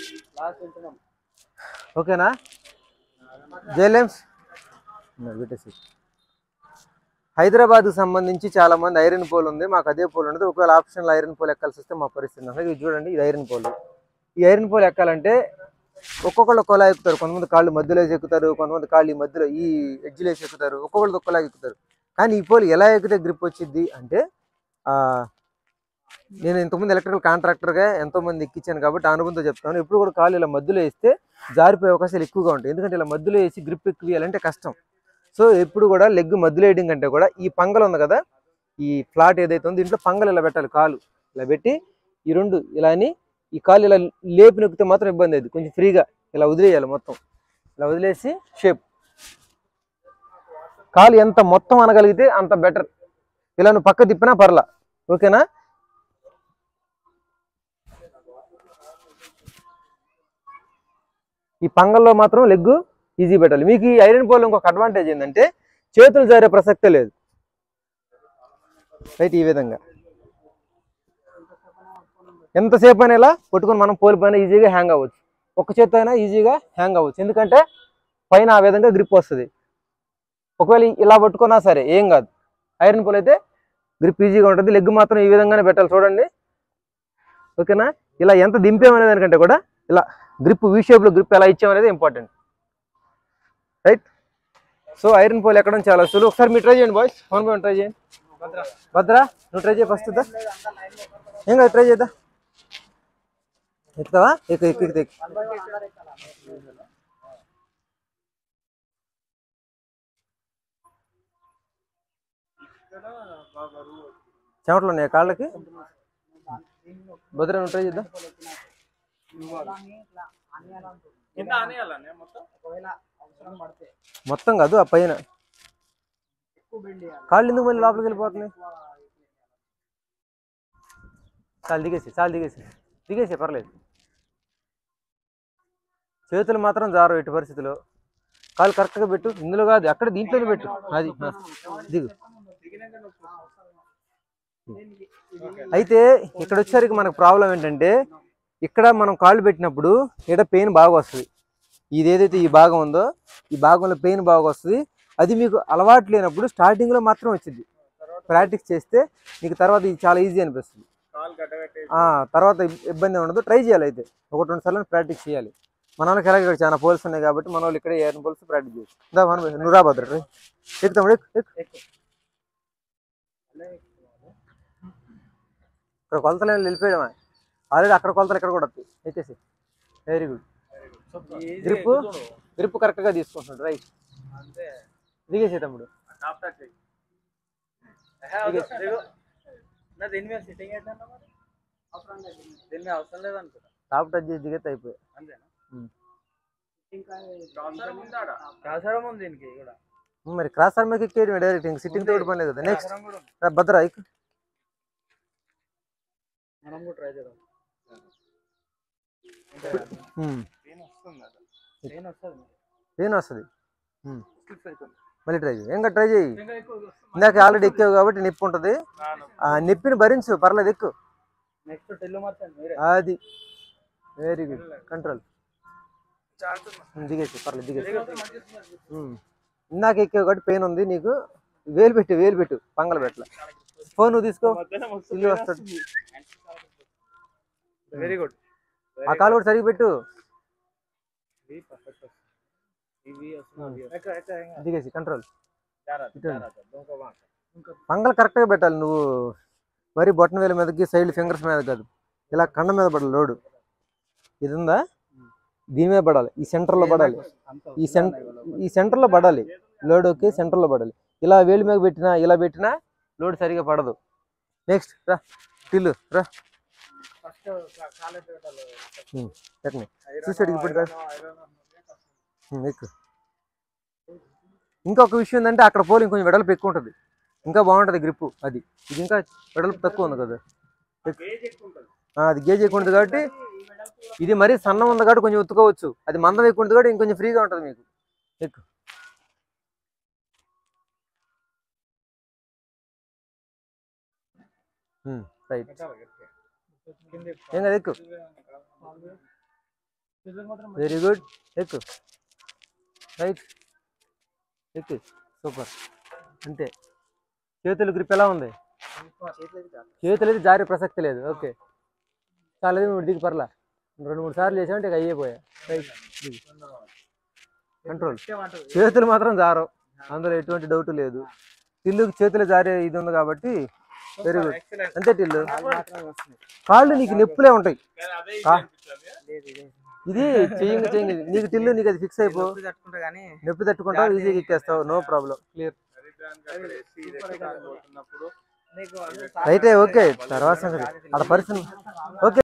ఓకేనా జేలేమ్స్ పెట్టేసి హైదరాబాద్కు సంబంధించి చాలా మంది ఐరన్ పోల్ ఉంది మాకు అదే పోల్ ఉండదు ఒకవేళ ఆప్షన్లో ఐరన్ పోల్ ఎక్కాల్సి వస్తే మా పరిస్థితి ఉంది. ఇది చూడండి ఇది ఐరన్ పోల్ ఈ ఐరన్ పోల్ ఎక్కాలంటే ఒక్కొక్కళ్ళు ఒక్కోలా ఎక్కుతారు కొంతమంది కాళ్ళు మధ్యలో వేసి ఎక్కుతారు కొంతమంది కాళ్ళు ఈ మధ్యలో ఈ ఎడ్జ్లో వేసి ఎక్కుతారు ఒక్కొక్కళ్ళు ఒక్కోలా ఎక్కుతారు కానీ ఈ పోల్ ఎలా ఎక్కితే గ్రిప్ వచ్చింది అంటే ఆ, నేను ఇంతకుముందు ఎలక్ట్రికల్ కాంట్రాక్టర్గా ఎంతో మంది ఎక్కించాను కాబట్టి ఆ అనుభవంతో చెప్తాను ఎప్పుడు కూడా కాళ్ళు ఇలా మధ్యలో వేస్తే జారిపోయే అవకాశాలు ఎక్కువగా ఉంటాయి ఎందుకంటే ఇలా మధ్యలో వేసి గ్రిప్ ఎక్కువేయాలంటే కష్టం సో ఎప్పుడు కూడా లెగ్ మధ్యలో వేయడం కంటే కూడా ఈ పంగల్ ఉంది కదా ఈ ఫ్లాట్ ఏదైతే ఉందో దీంట్లో పంగల్ ఇలా పెట్టాలి కాలు ఇలా పెట్టి ఈ రెండు ఇలా అని ఈ కాలు ఇలా లేపి నొక్కితే మాత్రం ఇబ్బంది అది కొంచెం ఫ్రీగా ఇలా వదిలేయాలి మొత్తం ఇలా వదిలేసి షేప్ కాలు ఎంత మొత్తం అనగలిగితే అంత బెటర్ ఇలా నువ్వు పక్క తిప్పినా పర్లా ఓకేనా ఈ పంగల్లో మాత్రం లెగ్ ఈజీ పెట్టాలి మీకు ఈ ఐరన్ పోల్ ఇంకొక అడ్వాంటేజ్ ఏంటంటే చేతులు జారే ప్రసక్తే లేదు రైట్ ఈ విధంగా ఎంతసేపు అయినా ఇలా పట్టుకొని మనం పోల్ పైన ఈజీగా హ్యాంగ్ అవ్వచ్చు ఒక చేత్తో అయినా ఈజీగా హ్యాంగ్ అవ్వచ్చు ఎందుకంటే పైన ఆ విధంగా గ్రిప్ వస్తుంది ఒకవేళ ఇలా పట్టుకున్నా సరే ఏం కాదు ఐరన్ పోల్ అయితే గ్రిప్ ఈజీగా ఉంటుంది లెగ్ మాత్రం ఈ విధంగానే పెట్టాలి చూడండి ఓకేనా ఇలా ఎంత దింపామనే దానికంటే కూడా ఇలా గ్రిప్ వీ షేప్లో గ్రిప్ ఎలా ఇచ్చామనేది important right so iron pole ఎక్కడం చాలా సులువు ఒకసారి మీరు ట్రై చేయండి బాయ్స్ ఫోన్ పై ట్రై చేయండి భద్రా నువ్వు ట్రై చేయి ఫస్ట్ ఏం కాదు ట్రై చేద్దా ఎక్కుతావా ఎక్కు ఎక్కు ఎక్కు ఎక్కు చెమటలు ఉన్నాయా కాళ్ళకి భద్ర నువ్వు ట్రై చేద్దాం కింద ఆనేయాలనే మొత్తం మొత్తం కాదు ఆ పైన కాళ్ళు ఎందుకు మళ్ళీ లోపలికి వెళ్ళిపోతున్నాయి చాలు దిగేసి చాలు దిగేసి దిగేసి పర్లేదు చేతులు మాత్రం జారు ఎట్టి పరిస్థితిలో కాలు కరెక్ట్గా పెట్టు ఇందులో కాదు అక్కడ దీంట్లోనే పెట్టు అది ఆ, దిగు అయితే ఇక్కడ వచ్చేసరికి మనకు ప్రాబ్లం ఏంటంటే ఇక్కడ మనం కాళ్ళు పెట్టినప్పుడు ఇక్కడ పెయిన్ బాగా వస్తుంది ఇది ఏదైతే ఈ భాగం ఉందో ఈ భాగంలో పెయిన్ బాగా వస్తుంది అది మీకు అలవాటు లేనప్పుడు స్టార్టింగ్లో మాత్రం వచ్చింది ప్రాక్టీస్ చేస్తే నీకు తర్వాత ఇది చాలా ఈజీ అనిపిస్తుంది కాలు గడ్డగట్టేసి ఆ, తర్వాత ఇబ్- ఇబ్బంది ఉండదు ట్రై చేయాలి అయితే ఒకటి రెండు సార్లు ప్రాక్టీస్ చేయాలి మన వాళ్ళకి ఎలాగ ఇక్కడ చాలా పోల్స్ ఉన్నాయి కాబట్టి మన వాళ్ళు ఇక్కడ ఏర్ని పోల్స్ ప్రాక్టీస్ చేయొచ్చు దా మన నువ్వు రా భద్ర ట్రై ఎక్కుతాం ఎక్కు ఎక్కు ఇక్కడ కొలతలు ఏమి వెళ్ళిపోయడమా ఆల్రెడీ అక్కడ కొలతలు ఇక్కడ కూడా వస్తాయి ఎక్కేసి వెరీ గుడ్ గ్రిప్ గ్రిప్ కరెక్ట్గా తీసుకుంటున్నాడు రైట్ అంతే దిగేసే తమ్ముడు టాప్ టచ్ చెయ్యి ఏహే, వద్దు, దిగు. నా దీని మీద సిట్టింగ్ ఏంటన్నా మరి అవసరం లేదు దీని మీద అవసరం లేదు అనుకుంటా టాప్ టచ్ చేసి దిగేస్తే అయిపోయి అంతేనా ఉమ్. కాసరం ఉందాడా కాసరం ఉంది దీనికి కూడా మరి క్రాస్ ఆర్మీకి ఎక్కేయడం డైరెక్ట్ ఇంక సిట్టింగ్ తోటి పని లేదు కదా నెక్స్ట్ కాసరం కూడా ఉంది భద్ర ఎక్కు మనం కూడా ట్రై చేద్దాం ఉమ్. పెయిన్ వస్తుంది కదా పెయిన్ వస్తుంది పెయిన్ వస్తుంది ఉమ్. స్లిప్ అవుతుంది మళ్ళీ ట్రై చేయి ఇంకా ట్రై చేయి ఇంకా ఎక్కువ ఇందాక ఆల్రెడీ ఎక్కావు కాబట్టి నొప్పి ఉంటుంది ఆ నొప్పిని భరించు పర్లేదు ఎక్కు నెక్స్ట్ టెల్లు మార్చండి మీరే అది వెరీ గుడ్ కంట్రోల్ చాలుతుంది దిగేసి పర్లేదు దిగేసి మంచిది ఉమ్. ఇందాక ఎక్కావు కాబట్టి పెయిన్ ఉంది నీకు వేలు పెట్టు వేలు పెట్టు పంగల పెట్టల ఫోన్ నువ్వు తీసుకో ఇల్లు వస్తాడు వెరీ గుడ్ ఆ కాలు కూడా సరిగ్గా పెట్టు ఇవి పర్ఫెక్ట్ ఇవి వస్తున్నాయి ఎక్క ఎక్క ఇంకా దిగేసి కంట్రోల్ జాగ్రత్త ఇటు. జాగ్రత్త దొంగ వాంక పంగలు కరెక్ట్గా పెట్టాలి నువ్వు మరి బొట్టన వేల మీదకి సైడ్ ఫింగర్స్ మీద కాదు ఇలా కండ మీద పడాలి లోడు ఇది ఉందా దీని మీద పడాలి ఈ సెంటర్లో పడాలి అంత ఈ సెం ఈ సెంటర్లో పడాలి లోడ్ ఓకే సెంటర్లో పడాలి ఇలా వేలి మీద పెట్టినా ఇలా పెట్టినా లోడ్ సరిగా పడదు నెక్స్ట్ రా టిల్లు రా ఫస్ట్ కాలేజ్ పెట్టాలి ఉమ్, పెట్టని చూసాడు ఇప్పుడు రా. ఉమ్, ఎక్కు ఇంకొక విషయం ఏంటంటే అక్కడ పోలి ఇంకొంచెం వెడల్పు ఎక్కువ ఉంటుంది ఇంకా బాగుంటుంది గ్రిప్ అది ఇది ఇంకా వెడల్పు తక్కువ ఉంది కదా ఆ, అది గేజ్ ఎక్కువ ఉంటుంది కాబట్టి ఇది మరీ సన్నం ఉంది కాబట్టి కొంచెం ఉత్తుకోవచ్చు అది మందం ఎక్కువ ఉంటుంది కాబట్టి ఇంకొంచెం ఫ్రీగా ఉంటుంది మీకు ఎక్కు రైట్ ఏం కదా ఎక్కువ వెరీ గుడ్ ఎక్కు రైట్ ఎక్కు సూపర్ అంతే చేతులు గ్రిప్ ఎలా ఉంది చేతులు అయితే జారే ప్రసక్తి లేదు ఓకే చాలా నువ్వు దిగు పర్లా రెండు మూడు సార్లు చేసామంటే ఇక అయ్యిపోయా రైట్ కంట్రోల్ చేతులు మాత్రం జారవు అందులో ఎటువంటి డౌట్ లేదు టిల్లుకి చేతులు జారే ఇది ఉంది కాబట్టి వెరీ గుడ్ అంతే టిల్లు కాళ్ళు నీకు నొప్పులే ఉంటాయి కా- ఇది చెయ్యంగా చెయ్యంగా నీకు టిల్లు నీకు అది ఫిక్స్ అయిపో తట్టుకుంటా కానీ నొప్పి తట్టుకుంటావు ఈజీగా ఎక్కేస్తావు నో ప్రాబ్లం క్లియర్ నీకు రైటే ఓకే తర్వాత సంగతి అక్కడ పరిస్థితి ఓకే